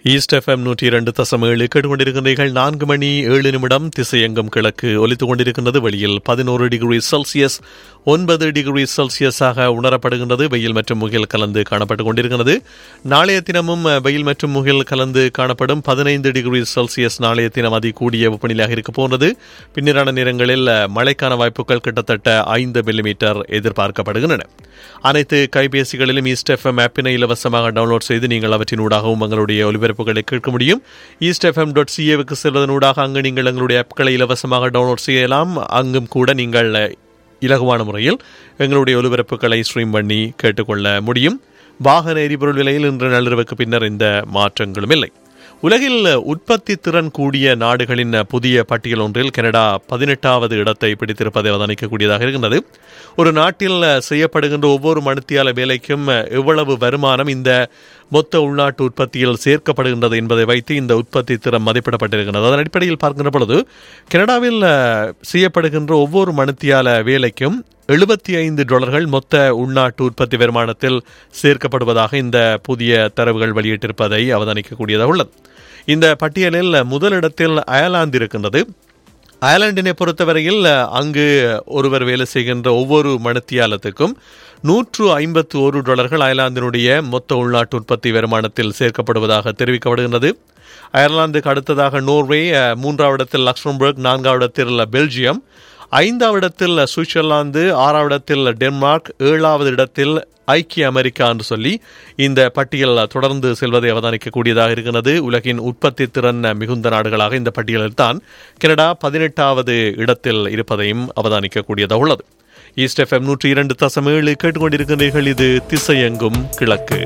east FM நூற்றி இரண்டு தசம் ஏழு கேட்டுக்கொண்டிருக்கின்றீர்கள் நான்கு மணி ஏழு நிமிடம் திசையெங்கும் கிழக்கு ஒலித்துக் கொண்டிருக்கின்றது வெளியில் பதினோரு டிகிரி செல்சியஸ் ஒன்பது டிகிரி செல்சியஸாக உணரப்படுகின்றது வெயில் மற்றும் முகில் கலந்து காணப்பட்டுக் கொண்டிருக்கிறது நாளைய தினமும் வெயில் மற்றும் முகில் கலந்து காணப்படும் பதினைந்து டிகிரி செல்சியஸ் நாளைய தினம் அதி கூடிய வெப்பநிலையாக இருக்க போன்றது பின்னரான நேரங்களில் மழைக்கான வாய்ப்புகள் கிட்டத்தட்ட ஐந்து மில்லிமீட்டர் எதிர்பார்க்கப்படுகின்றன அனைத்து கைபேசிகளிலும் ஈஸ்ட் எஃப்எம் ஆப்பினை இலவசமாக டவுன்லோட் செய்து நீங்கள் அவற்றினூடாகவும் உங்களுடைய ஒலிபரப்புகளை கேட்க முடியும் ஈஸ்ட் எஃப்எம் டாட் சிஏவுக்கு செல்வதனூடாக அங்கு நீங்கள் எங்களுடைய ஆப்களை இலவசமாக டவுன்லோட் செய்யலாம் அங்கும் கூட நீங்கள் இலகுவான முறையில் எங்களுடைய ஒலிபரப்புகளை ஸ்ட்ரீம் பண்ணி கேட்டுக்கொள்ள முடியும் வாகன எரிபொருள் விலையில் இன்று நள்ளிரவுக்கு பின்னர் இந்த மாற்றங்களும் இல்லை உலகில் உற்பத்தி திறன் கூடிய நாடுகளின் புதிய பட்டியல் ஒன்றில் கனடா பதினெட்டாவது இடத்தை பிடித்திருப்பதை அவதானிக்கக்கூடியதாக இருக்கின்றது ஒரு நாட்டில் செய்யப்படுகின்ற ஒவ்வொரு மணித்தியால வேலைக்கும் எவ்வளவு வருமானம் இந்த மொத்த உள்நாட்டு உற்பத்தியில் சேர்க்கப்படுகின்றது என்பதை வைத்து இந்த உற்பத்தி திறன் மதிப்பிடப்பட்டிருக்கிறது அதன் அடிப்படையில் பார்க்கின்ற பொழுது கனடாவில் செய்யப்படுகின்ற ஒவ்வொரு மணித்தியால வேலைக்கும் எழுபத்தி ஐந்து டாலர்கள் மொத்த உள்நாட்டு உற்பத்தி வருமானத்தில் சேர்க்கப்படுவதாக இந்த புதிய தரவுகள் வெளியிட்டிருப்பதை அவதானிக்கக்கூடியதாக உள்ளது இந்த பட்டியலில் முதலிடத்தில் அயர்லாந்து இருக்கின்றது அயர்லாண்டினை பொறுத்தவரையில் அங்கு ஒருவர் வேலை செய்கின்ற ஒவ்வொரு மணித்தியாலத்துக்கும் நூற்று ஐம்பத்து ஒரு டாலர்கள் அயர்லாந்தினுடைய மொத்த உள்நாட்டு உற்பத்தி வருமானத்தில் சேர்க்கப்படுவதாக தெரிவிக்கப்படுகின்றது அயர்லாந்துக்கு அடுத்ததாக நோர்வே மூன்றாவது இடத்தில் லக்சம்பர்க் நான்காவது இடத்தில் பெல்ஜியம் ஐந்தாவது இடத்தில் சுவிட்சர்லாந்து ஆறாவது இடத்தில் டென்மார்க் ஏழாவது இடத்தில் ஐக்கிய அமெரிக்கா என்று சொல்லி இந்த பட்டியல் தொடர்ந்து செல்வதை அவதானிக்கக்கூடியதாக இருக்கிறது உலகின் உற்பத்தி திறன் மிகுந்த நாடுகளாக இந்த பட்டியலில் தான் கனடா பதினெட்டாவது இடத்தில் இருப்பதையும் அவதானிக்கக்கூடியதாக உள்ளது ஈஸ்ட் எஃப்எம் நூற்றி இரண்டு தசம் ஏழு கேட்டுக்கொண்டிருக்கிறீர்கள் இது திசையெங்கும் கிழக்கு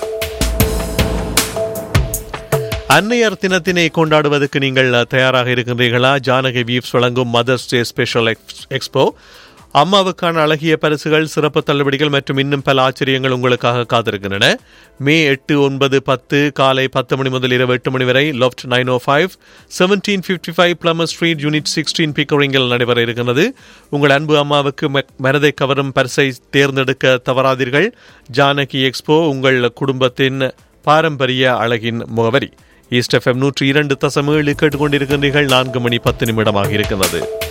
அன்னையர் தினத்தினை கொண்டாடுவதற்கு நீங்கள் தயாராக இருக்கின்றீர்களா ஜானகி வீப்ஸ் வழங்கும் மதர்ஸ் டே ஸ்பெஷல் எக்ஸ்போ அம்மாவுக்கான அழகிய பரிசுகள் சிறப்பு தள்ளுபடிகள் மற்றும் இன்னும் பல ஆச்சரியங்கள் உங்களுக்காக காத்திருக்கின்றன மே எட்டு ஒன்பது பத்து காலை பத்து மணி முதல் இரவு எட்டு மணி வரை loft nine O five seventeen fifty five Plummer street unit sixteen பிக்கரிங்கில் நடைபெற இருக்கிறது உங்கள் அன்பு அம்மாவுக்கு மனதை கவரும் பரிசை தேர்ந்தெடுக்க தவறாதீர்கள் ஜானகி எக்ஸ்போ உங்கள் குடும்பத்தின் பாரம்பரிய அழகின் முகவரி ஈஸ்ட் எஃப்எம் நூற்றி இரண்டு தசம் ஏழு கேட்டுக்கொண்டிருக்கின்றீர்கள் நான்கு மணி பத்து நிமிடமாக இருக்கிறது